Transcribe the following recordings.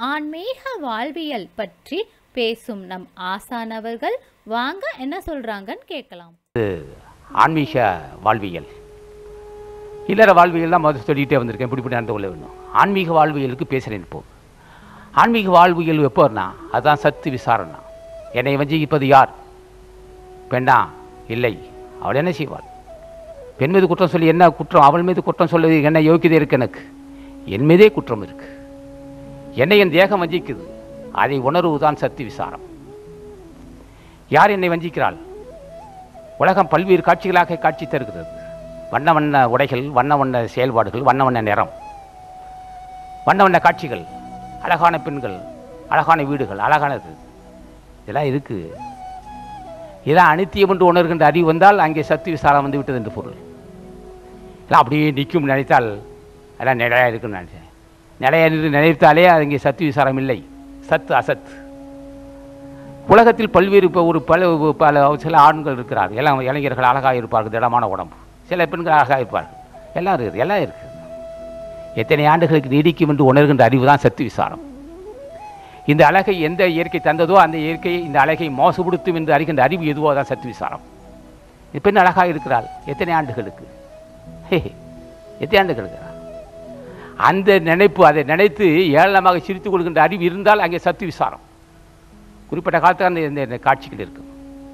ஆன்மீக வாழ்வியல் பற்றி பேசும் நம் ஆசானவர்கள் வாங்க என்ன சொல்றாங்கன்னு கேட்கலாம் ஆன்மீக வாழ்வியல் இல்லற வாழ்வியல் தான் முதல் சொல்லிகிட்டே வந்திருக்கேன் இப்படி இப்படி நடந்து கொள்ள வேண்டும் ஆன்மீக வாழ்வியலுக்கு பேசுகிறேன் இப்போ ஆன்மீக வாழ்வியல் எப்போன்னா அதுதான் சத்து விசாரணா என்னை வஞ்சிப்பது யார் பெண்ணா இல்லை அவள் என்ன செய்வாள் பெண் மீது குற்றம் சொல்லி என்ன குற்றம் அவள் மீது குற்றம் சொல்ல என்ன யோக்கியதை இருக்கு எனக்கு என் மீதே குற்றம் இருக்கு என்னை என் தேகம் வஞ்சிக்குது அதை உணர்வுதான் சத்து விசாரம் யார் என்னை வஞ்சிக்கிறாள் உலகம் பல்வேறு காட்சிகளாக காட்சி தருகிறது வண்ண வண்ண உடைகள் வண்ண வண்ண செயல்பாடுகள் வண்ண வண்ண நிறம் வண்ண வண்ண காட்சிகள் அழகான பெண்கள் அழகான வீடுகள் அழகானது இதெல்லாம் இருக்கு இதான் அனித்தியம் என்று உணர்கின்ற அறிவு வந்தால் அங்கே சத்து விசாரம் வந்து விட்டது என்று பொருள் எல்லாம் அப்படியே நிற்கும் நினைத்தால் எல்லாம் நிலையா இருக்குன்னு நினைச்சேன் நிலையா நின்று நினைத்தாலே அது இங்கே சத்து விசாரம் இல்லை சத்து அசத் உலகத்தில் பல்வேறு இப்போ ஒரு பல பல சில ஆண்கள் இருக்கிறார்கள் எல்லாம் இளைஞர்கள் அழகாக இருப்பார்கள் திடமான உடம்பு சில பெண்கள் அழகாக இருப்பார்கள் எல்லாம் இருக்குது எல்லாம் இருக்குது எத்தனை ஆண்டுகளுக்கு நீடிக்கும் என்று உணர்கின்ற அறிவு தான் சத்து விசாரம் இந்த அழகை எந்த இயற்கை தந்ததோ அந்த இயற்கை இந்த அழகை மோசப்படுத்தும் என்று அறிகின்ற அறிவு எதுவோ தான் சத்து விசாரம் இந்த பெண் அழகாக இருக்கிறாள் எத்தனை ஆண்டுகளுக்கு ஹே எத்தனை ஆண்டுகளுக்கு அந்த நினைப்பு அதை நினைத்து ஏளனமாக சிரித்துக் கொள்கின்ற அறிவு இருந்தால் அங்கே சத்து விசாரம் குறிப்பிட்ட காலத்தில் அந்த இந்த- இந்த காட்சிகள் இருக்கும்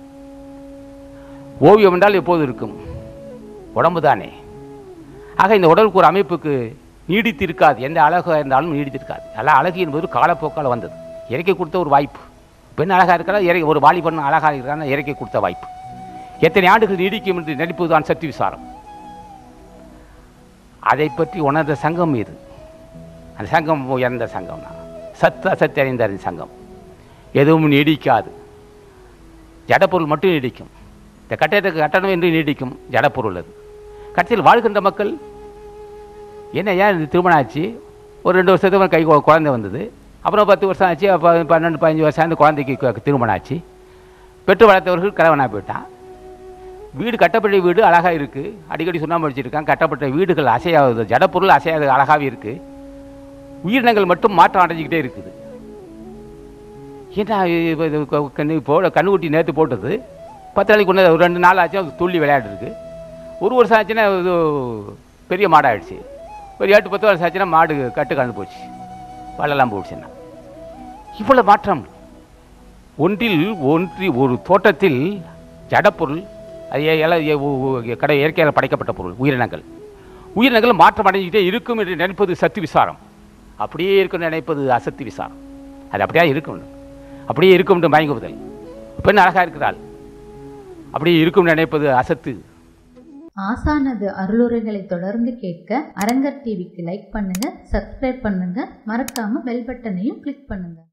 ஓவியம் என்றால் எப்போது இருக்கும் உடம்பு தானே ஆக இந்த உடலுக்கு ஒரு அமைப்புக்கு நீடித்து இருக்காது எந்த அழகாக இருந்தாலும் நீடித்து இருக்காது எல்லாம் அழகு என்பது காலப்போக்கால் வந்தது இயற்கை கொடுத்த ஒரு வாய்ப்பு பெண் அழகாக இருக்கிறா இயற்கை ஒரு வாலிபன் அழகாக இருக்கிறான் இயற்கை கொடுத்த வாய்ப்பு எத்தனை ஆண்டுகள் நீடிக்கும் என்று நினைப்பது தான் சக்தி விசாரம் அதை பற்றி உணர்ந்த சங்கம் இது அந்த சங்கம் உயர்ந்த சங்கம் தான் சத்து அசத்து அறிந்த அறிந்த சங்கம் எதுவும் நீடிக்காது ஜடப்பொருள் மட்டும் நீடிக்கும் இந்த கட்டடத்துக்கு கட்டணம் என்று நீடிக்கும் ஜடப்பொருள் அது கடைசியில் வாழ்கின்ற மக்கள் என்ன ஏன் இது திருமணம் ஆச்சு ஒரு ரெண்டு வருஷத்துக்கு அப்புறம் கை கு- குழந்தை வந்தது அப்புறம் பத்து வருஷம் ஆச்சு அப்போ பன்னெண்டு பதினஞ்சு வருஷம் அந்த குழந்தைக்கு கு- திருமணம் ஆச்சு பெற்று வளர்த்தவர்கள் கிழவனாக போயிட்டான் வீடு கட்டப்பட்ட வீடு அழகாக இருக்குது அடிக்கடி சுண்ணாம்பு அடிச்சிருக்கான் கட்டப்பட்ட வீடுகள் அசையாவது ஜடப்பொருள் அசையாது அழகாகவே இருக்குது உயிரினங்கள் மட்டும் மாற்றம் அடைஞ்சிக்கிட்டே இருக்குது ஏன்னா இப்போ இது க- கண்ணு போட கண்ணுக்குட்டி நேற்று போட்டது பத்து நாளைக்கு ஒன்று ஒரு ரெண்டு நாள் ஆச்சு அது துள்ளி விளையாடுருக்கு ஒரு வருஷம் ஆச்சுன்னா இது பெரிய மாடாயிடுச்சு ஒரு எட்டு பத்து வருஷம் ஆச்சுன்னா மாடு கட்டு கலந்து போச்சு வள்ளலாம் போச்சுன்னா இவ்வளோ மாற்றம் ஒன்றில் ஒன்றி ஒரு தோட்டத்தில் ஜடப்பொருள் அது எ- எல- எ- உ- உ- கடை இயற்கையால் படைக்கப்பட்ட பொருள் உயிரினங்கள் உயிரினங்கள் மாற்றம் அடைஞ்சிக்கிட்டே இருக்கும் என்று நினைப்பது சத்து விசாரம் அப்படியே இருக்கும் நினைப்பது அசத்து விசாரம் அது அப்படியே இருக்கும் அப்படியே இருக்கும் என்று மயங்குவதல் பெண் அழகாக இருக்கிறாள் அப்படியே இருக்கும் நினைப்பது அசத்து ஆசானது அருளுரைகளை தொடர்ந்து கேட்க அரங்கர் டிவிக்கு லைக் பண்ணுங்க சப்ஸ்கிரைப் பண்ணுங்க மறக்காம பெல் பட்டனையும் கிளிக் பண்ணுங்க